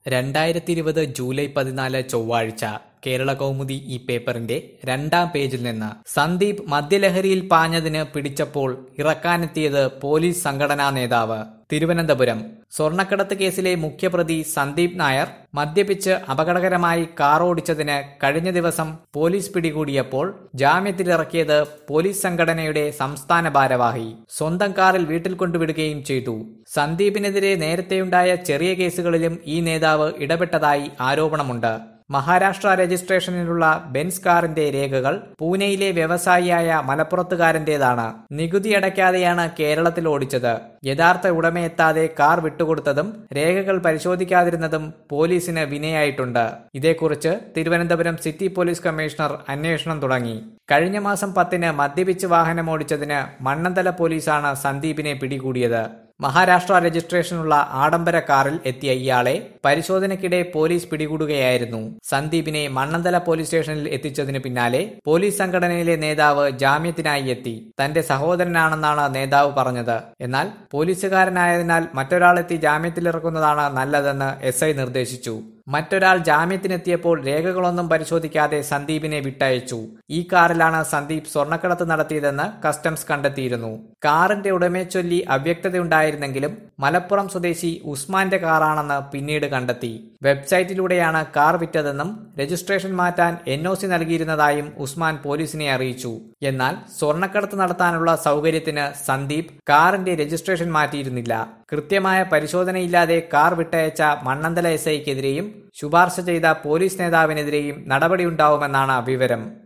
രണ്ടായിരത്തി ഇരുപത് ജൂലൈ പതിനാല് ചൊവ്വാഴ്ച കേരള കൗമുദി ഈ പേപ്പറിന്റെ രണ്ടാം പേജിൽ നിന്ന് സന്ദീപ് മദ്യലഹരിയിൽ പാഞ്ഞതിന് പിടിച്ചപ്പോൾ ഇറക്കാനെത്തിയത് പോലീസ് സംഘടനാ നേതാവ് തിരുവനന്തപുരം സ്വർണ്ണക്കടത്ത് കേസിലെ മുഖ്യപ്രതി സന്ദീപ് നായർ മദ്യപിച്ച് അപകടകരമായി കാർ ഓടിച്ചതിന് കഴിഞ്ഞ ദിവസം പോലീസ് പിടികൂടിയപ്പോൾ ജാമ്യത്തിലിറക്കിയത് പോലീസ് സംഘടനയുടെ സംസ്ഥാന ഭാരവാഹി സ്വന്തം കാറിൽ വീട്ടിൽ കൊണ്ടുവിടുകയും ചെയ്തു സന്ദീപിനെതിരെ നേരത്തെയുണ്ടായ ചെറിയ കേസുകളിലും ഈ നേതാവ് ഇടപെട്ടതായി ആരോപണമുണ്ട് മഹാരാഷ്ട്ര രജിസ്ട്രേഷനിലുള്ള ബെൻസ് കാറിന്റെ രേഖകൾ പൂനെയിലെ വ്യവസായിയായ മലപ്പുറത്തുകാരന്റേതാണ് നികുതി അടയ്ക്കാതെയാണ് കേരളത്തിൽ ഓടിച്ചത് യഥാർത്ഥ ഉടമയെത്താതെ കാർ വിട്ടുകൊടുത്തതും രേഖകൾ പരിശോധിക്കാതിരുന്നതും പോലീസിന് വിനയായിട്ടുണ്ട് ഇതേക്കുറിച്ച് തിരുവനന്തപുരം സിറ്റി പോലീസ് കമ്മീഷണർ അന്വേഷണം തുടങ്ങി കഴിഞ്ഞ മാസം പത്തിന് മദ്യപിച്ച് വാഹനമോടിച്ചതിന് മണ്ണന്തല പോലീസാണ് സന്ദീപിനെ പിടികൂടിയത് മഹാരാഷ്ട്ര രജിസ്ട്രേഷനുള്ള ആഡംബര കാറിൽ എത്തിയ ഇയാളെ പരിശോധനയ്ക്കിടെ പോലീസ് പിടികൂടുകയായിരുന്നു സന്ദീപിനെ മണ്ണന്തല പോലീസ് സ്റ്റേഷനിൽ എത്തിച്ചതിന് പിന്നാലെ പോലീസ് സംഘടനയിലെ നേതാവ് ജാമ്യത്തിനായി എത്തി തന്റെ സഹോദരനാണെന്നാണ് നേതാവ് പറഞ്ഞത് എന്നാൽ പോലീസുകാരനായതിനാൽ മറ്റൊരാളെത്തി ജാമ്യത്തിലിറക്കുന്നതാണ് നല്ലതെന്ന് എസ് ഐ നിർദ്ദേശിച്ചു മറ്റൊരാൾ ജാമ്യത്തിനെത്തിയപ്പോൾ രേഖകളൊന്നും പരിശോധിക്കാതെ സന്ദീപിനെ വിട്ടയച്ചു ഈ കാറിലാണ് സന്ദീപ് സ്വർണ്ണക്കടത്ത് നടത്തിയതെന്ന് കസ്റ്റംസ് കണ്ടെത്തിയിരുന്നു കാറിന്റെ ഉടമയെ ചൊല്ലി അവ്യക്തതയുണ്ടായിരുന്നെങ്കിലും മലപ്പുറം സ്വദേശി ഉസ്മാന്റെ കാറാണെന്ന് പിന്നീട് കണ്ടെത്തി വെബ്സൈറ്റിലൂടെയാണ് കാർ വിറ്റതെന്നും രജിസ്ട്രേഷൻ മാറ്റാൻ എൻ ഒ സി നൽകിയിരുന്നതായും ഉസ്മാൻ പോലീസിനെ അറിയിച്ചു എന്നാൽ സ്വർണ്ണക്കടത്ത് നടത്താനുള്ള സൗകര്യത്തിന് സന്ദീപ് കാറിന്റെ രജിസ്ട്രേഷൻ മാറ്റിയിരുന്നില്ല കൃത്യമായ പരിശോധനയില്ലാതെ കാർ വിട്ടയച്ച മണ്ണന്തല എസ് ഐക്കെതിരെയും ശുപാർശ ചെയ്ത പോലീസ് നേതാവിനെതിരെയും നടപടിയുണ്ടാവുമെന്നാണ് വിവരം